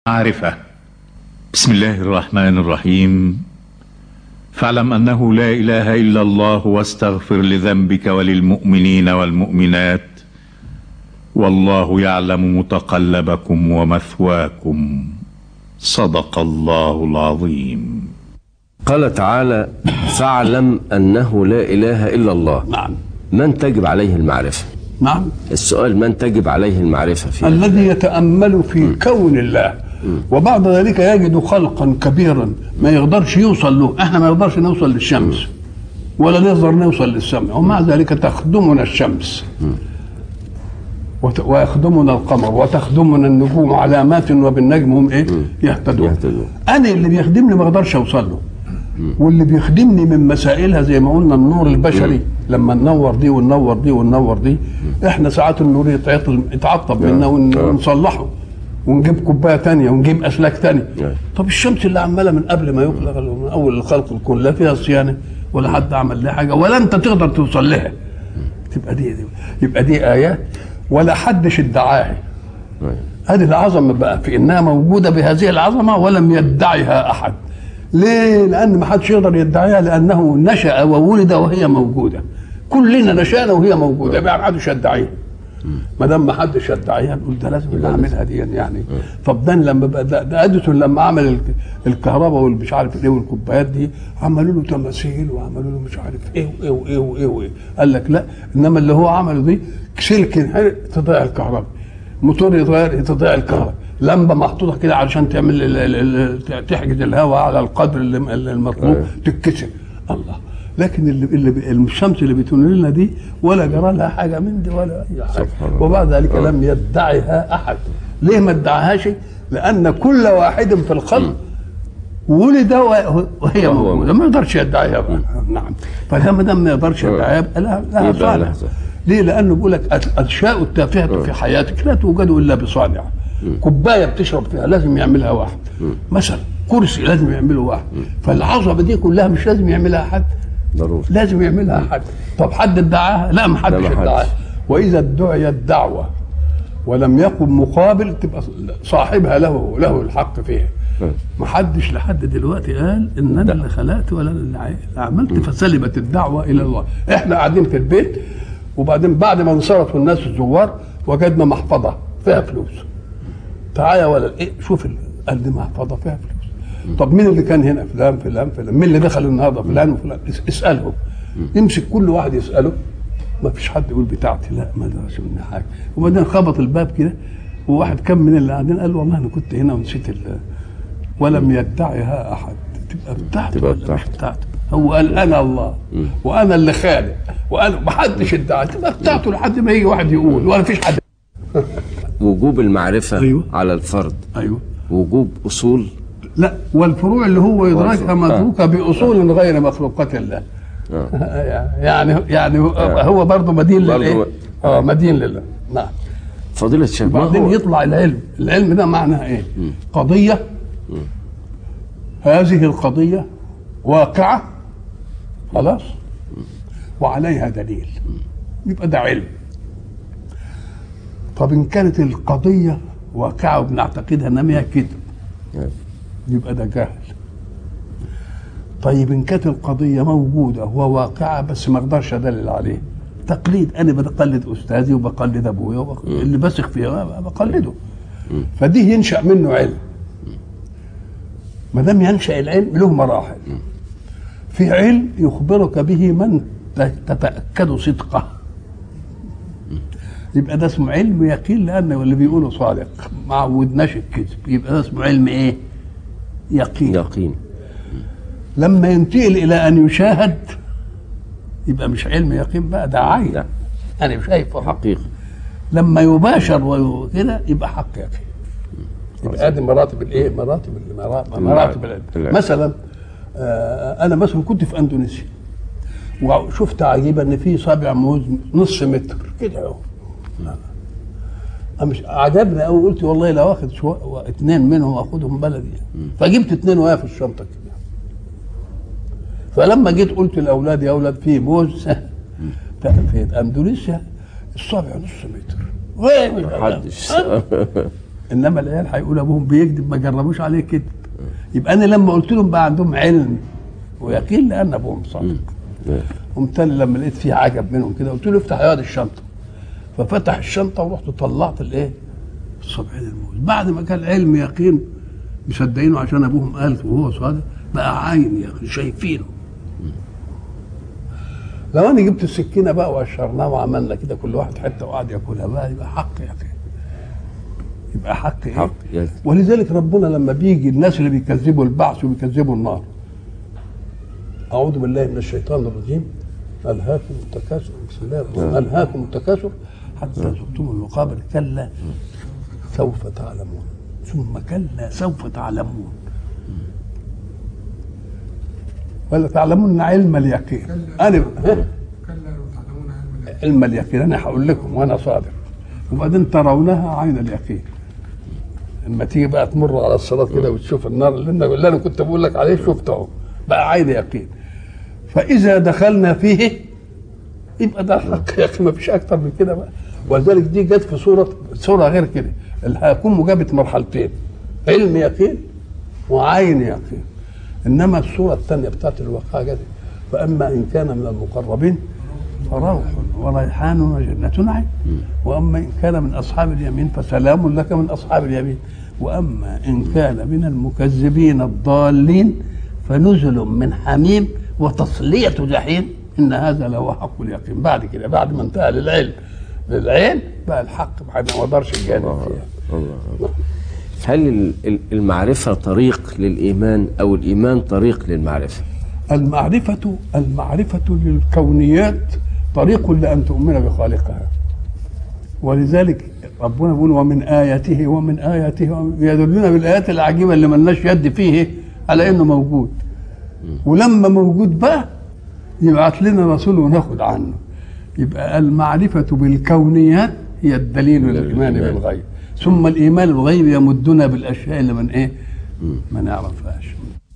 معرفة بسم الله الرحمن الرحيم فاعلم أنه لا إله إلا الله واستغفر لذنبك وللمؤمنين والمؤمنات والله يعلم متقلبكم ومثواكم صدق الله العظيم قال تعالى فاعلم أنه لا إله إلا الله نعم من تجب عليه المعرفة نعم السؤال من تجب عليه المعرفة فيه الذي يتأمل في كون الله وبعد ذلك يجد خلقا كبيرا ما يقدرش يوصل له احنا ما نقدرش نوصل للشمس ولا نقدر نوصل للسماء ومع ذلك تخدمنا الشمس وت- ويخدمنا القمر وتخدمنا النجوم علامات وبالنجم هم ايه يهتدون يهتدون. انا اللي بيخدمني ما اقدرش اوصل له واللي بيخدمني من مسائلها زي ما قلنا النور البشري لما ننور دي وننور دي وننور دي احنا ساعات النور يتعطل يتعطب منا ون- آه. ونصلحه ونجيب كوبايه تانية ونجيب اسلاك تانية نعم. طب الشمس اللي عماله من قبل ما يخلق من اول الخلق الكون لا فيها صيانه ولا حد عمل لها حاجه ولا انت تقدر توصل لها تبقى دي, دي يبقى دي ايات ولا حدش ادعاها نعم. هذه العظمه بقى في انها موجوده بهذه العظمه ولم يدعها احد ليه لان ما حدش يقدر يدعيها لانه نشا وولد وهي موجوده كلنا نشانا وهي موجوده يبقى ما حدش يدعيها ما دام ما حدش يدعيها نقول ده لازم اللي اعملها دي يعني طب ده لما بقى ده, ده اديسون لما عمل الك- الكهرباء والمش عارف ايه والكوبايات دي عملوا له تماثيل وعملوا له مش عارف ايه وايه وايه وايه, وإيه. قال لك لا انما اللي هو عمله دي سلك ينحرق تضيع الكهرباء موتور يتغير تضيع الكهرباء لمبه محطوطه كده علشان تعمل ال- ال- ال- تحجز الهواء على القدر اللي- اللي المطلوب أيوة. تتكسر الله لكن اللي اللي بي- الشمس اللي بتنور لنا دي ولا جرى لها حاجه من دي ولا اي حاجه سبحان الله. وبعد ذلك آه. لم يدعها احد ليه ما ادعاهاش لان كل واحد في الخلق ولد وه- وهي وهو موجوده ما يقدرش يدعيها بقى. نعم فلما دام ما يقدرش يدعيها يبقى لها لها يبقى صانع لها صانع. ليه لانه بيقول لك الاشياء التافهه في حياتك لا توجد الا بصانع كوبايه بتشرب فيها لازم يعملها واحد مثلا كرسي لازم يعمله واحد فالعظمه دي كلها مش لازم يعملها حد ضروري لازم يعملها حد طب حد ادعاها لا ما حدش لا، ما حدش. ادعاها واذا ادعي الدعوه ولم يقم مقابل تبقى صاحبها له له الحق فيها ما حدش لحد دلوقتي قال ان انا اللي خلقت ولا أنا اللي ع- اللي عملت فسلمت الدعوه الى الله احنا قاعدين في البيت وبعدين بعد ما انصرفوا الناس الزوار وجدنا محفظه فيها فلوس تعالى ولا ايه شوف ال- قال دي محفظه فيها فلوس طب مين اللي كان هنا فلان فلان فلان مين اللي دخل النهارده فلان وفلان اس- اسالهم يمسك كل واحد يساله ما فيش حد يقول بتاعتي لا ما درش منها حاجه وبعدين خبط الباب كده وواحد كم من اللي قاعدين قال والله انا كنت هنا ونسيت ال- ولم يدعها احد تبقى بتاعته تبقى ولا مش بتاعته. بتاعته هو قال انا الله وانا اللي خالق وانا ما حدش ادعى تبقى بتاعته لحد ما يجي واحد يقول ولا فيش حد وجوب المعرفة أيوة. على الفرد ايوه وجوب أصول لا والفروع اللي هو يدركها آه. متروكه باصول غير مخلوقات الله آه. يعني يعني هو- آه. هو برضه مدين برضه للايه؟ هو- اه مدين لله نعم فضيلة الشيخ ما وبعدين هو يطلع العلم العلم ده معناه ايه قضية هذه القضية واقعة خلاص وعليها دليل يبقى ده علم طب ان كانت القضية واقعة وبنعتقدها انها هي كذب نعم. يبقى ده جهل طيب ان كانت القضية موجودة وواقعة بس ما اقدرش ادلل عليه تقليد انا بقلد استاذي وبقلد ابويا وبق... اللي بثق فيه بقلده فدي ينشا منه علم ما دام ينشا العلم له مراحل في علم يخبرك به من ت- تتاكد صدقه يبقى ده اسمه علم يقين لانه اللي بيقوله صادق ما عودناش الكذب يبقى ده اسمه علم ايه يقين يقين لما ينتقل الى ان يشاهد يبقى مش علم يقين بقى ده عين لا انا شايفه حقيقة لما يباشر وكده يبقى حق يقين يبقى هذه مراتب الايه مراتب المرا- مراتب العلم العلم. مثلا آه انا مثلا كنت في اندونيسيا وشفت عجيبه ان في صابع موز نصف متر كده اهو آه. مش عجبني قوي قلت والله لو واخد شو... اثنين منهم اخدهم بلدي فجبت اثنين وهي في الشنطه كده فلما جيت قلت لاولادي يا اولاد في موز في اندونيسيا الصابع نص متر وين محدش انما العيال هيقول ابوهم بيكذب ما جربوش عليه كذب يبقى انا لما قلت لهم بقى عندهم علم ويقين لان ابوهم صادق قمت انا لما لقيت فيه عجب منهم كده قلت له افتح يا واد الشنطه ففتح الشنطه ورحت طلعت الايه الصبعين الموز بعد ما كان علم يقين مصدقينه عشان ابوهم قال وهو صادق بقى عين يقين شايفينه لو انا جبت السكينه بقى وقشرناها وعملنا كده كل واحد حته وقعد ياكلها بقى يبقى حق يقين يبقى حق ايه؟ حق يقين. ولذلك ربنا لما بيجي الناس اللي بيكذبوا البعث وبيكذبوا النار أعوذ بالله من الشيطان الرجيم ألهاكم التكاثر بسم الله الرحمن الرحيم ألهاكم التكاثر حتى زرتم المقابر كلا سوف تعلمون ثم كلا سوف تعلمون ولا تعلمون علم اليقين أنا ها؟ كلا لو تعلمون علم اليقين علم اليقين أنا هقول لكم وأنا صادق وبعدين ترونها عين اليقين لما تيجي بقى تمر على الصراط كده وتشوف النار اللي انا اللي انا كنت بقول لك عليه شفته اهو بقى عين يقين فاذا دخلنا فيه يبقى ده حق يقين ما فيش اكتر من كده بقى ولذلك دي جت في صوره صوره غير كده الهاكم جابت مرحلتين علم يقين وعين يقين انما الصوره الثانيه بتاعت الواقعه جت فاما ان كان من المقربين فروح وريحان وجنة نعيم وأما إن كان من أصحاب اليمين فسلام لك من أصحاب اليمين وأما إن كان من المكذبين الضالين فنزل من حميم وتصلية جحيم إن هذا لهو حق اليقين بعد كده بعد ما انتهى للعلم للعين بقى الحق ما قدرش الجانب فيها الله الله. هل ال- ال- المعرفة طريق للإيمان أو الإيمان طريق للمعرفة؟ المعرفة المعرفة للكونيات طريق لأن تؤمن بخالقها ولذلك ربنا يقول ومن آياته ومن آياته ومن- يدلنا بالآيات العجيبة اللي ملناش يد فيه على إنه موجود ولما موجود بقى يبعث لنا رسول وناخد عنه يبقى المعرفة بالكونيات هي الدليل للإيمان الإيمان. بالغيب ثم الإيمان بالغيب يمدنا بالأشياء اللي من إيه ما نعرفهاش